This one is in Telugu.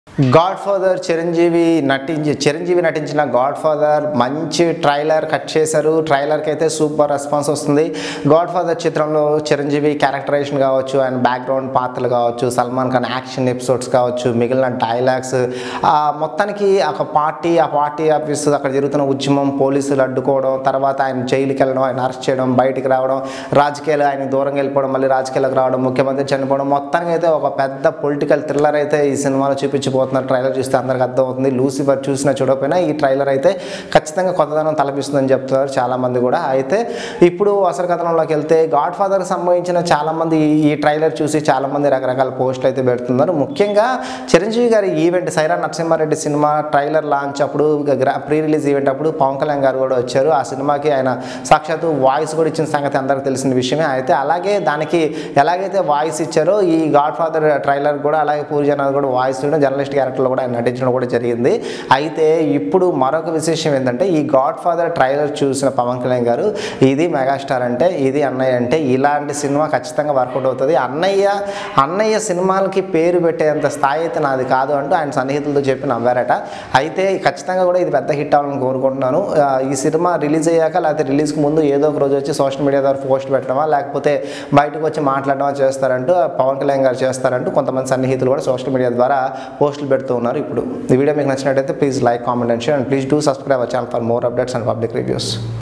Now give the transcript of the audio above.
గాడ్ ఫాదర్ చిరంజీవి నటించి చిరంజీవి నటించిన గాడ్ ఫాదర్ మంచి ట్రైలర్ కట్ చేశారు ట్రైలర్కి అయితే సూపర్ రెస్పాన్స్ వస్తుంది గాడ్ ఫాదర్ చిత్రంలో చిరంజీవి క్యారెక్టరైజేషన్ కావచ్చు ఆయన బ్యాక్గ్రౌండ్ పాత్రలు కావచ్చు సల్మాన్ ఖాన్ యాక్షన్ ఎపిసోడ్స్ కావచ్చు మిగిలిన డైలాగ్స్ మొత్తానికి ఒక పార్టీ ఆ పార్టీ ఆఫీస్ అక్కడ జరుగుతున్న ఉద్యమం పోలీసులు అడ్డుకోవడం తర్వాత ఆయన జైలుకి వెళ్ళడం ఆయన అరెస్ట్ చేయడం బయటికి రావడం రాజకీయాలు ఆయన దూరంగా వెళ్ళిపోవడం మళ్ళీ రాజకీయాలకు రావడం ముఖ్యమంత్రి చనిపోవడం మొత్తానికి అయితే ఒక పెద్ద పొలిటికల్ థ్రిల్లర్ అయితే ఈ సినిమాలో చూపించబోతున్నారు ట్రైలర్ చూస్తే అందరికి అర్థమవుతుంది లూసిఫర్ చూసినా చూడకపోయినా ఈ ట్రైలర్ అయితే ఖచ్చితంగా కొత్తదనం తలపిస్తుందని చెప్తున్నారు చాలామంది కూడా అయితే ఇప్పుడు అసలు కథనంలోకి వెళ్తే గాడ్ ఫాదర్కి సంబంధించిన చాలామంది ఈ ట్రైలర్ చూసి చాలామంది రకరకాల పోస్టులు అయితే పెడుతున్నారు ముఖ్యంగా చిరంజీవి గారి event Sye Raa Narasimha Reddy cinema trailer launch అప్పుడు ప్రీ రిలీజ్ ఈవెంట్ అప్పుడు పవన్ కళ్యాణ్ గారు కూడా వచ్చారు ఆ సినిమాకి ఆయన సాక్షాత్తు వాయిస్ కూడా ఇచ్చిన సంగతి అందరికీ తెలిసిన విషయమే అయితే అలాగే దానికి ఎలాగైతే వాయిస్ ఇచ్చారో ఈ గాడ్ ఫాదర్ ట్రైలర్ కూడా అలాగే పూరి జనాలు కూడా వాయిస్ ఇవ్వడం జర్నలిస్ట్ క్యారెక్టర్లో కూడా ఆయన నటించడం కూడా జరిగింది అయితే ఇప్పుడు మరొక విశేషం ఏంటంటే ఈ గాడ్ ఫాదర్ ట్రైలర్ చూసిన పవన్ కళ్యాణ్ గారు ఇది మెగాస్టార్ అంటే ఇది అన్నయ్య అంటే ఇలాంటి సినిమా ఖచ్చితంగా వర్కౌట్ అవుతుంది అన్నయ్య అన్నయ్య సినిమాలకి పేరు పెట్టేంత స్థాయి అయితే నాది కాదు అంటూ ఆయన సన్నిహితులతో చెప్పి నవ్వారట అయితే ఖచ్చితంగా కూడా ఇది పెద్ద హిట్ అవ్వాలని కోరుకుంటున్నాను ఆ, ఈ సినిమా రిలీజ్ అయ్యాక లేకపోతే రిలీజ్కి ముందు ఏదో ఒక రోజు వచ్చి సోషల్ మీడియా ద్వారా పోస్ట్ పెట్టడమా లేకపోతే బయటకు వచ్చి మాట్లాడడమా చేస్తారంటూ పవన్ కళ్యాణ్ గారు చేస్తారంటూ కొంతమంది సన్నిహితులు కూడా సోషల్ మీడియా ద్వారా పోస్టులు పెడుతూ ఉన్నారు ఇప్పుడు ఈ వీడియో మీకు నచ్చినట్టయితే please like comment and share and please do subscribe our channel for more updates and public reviews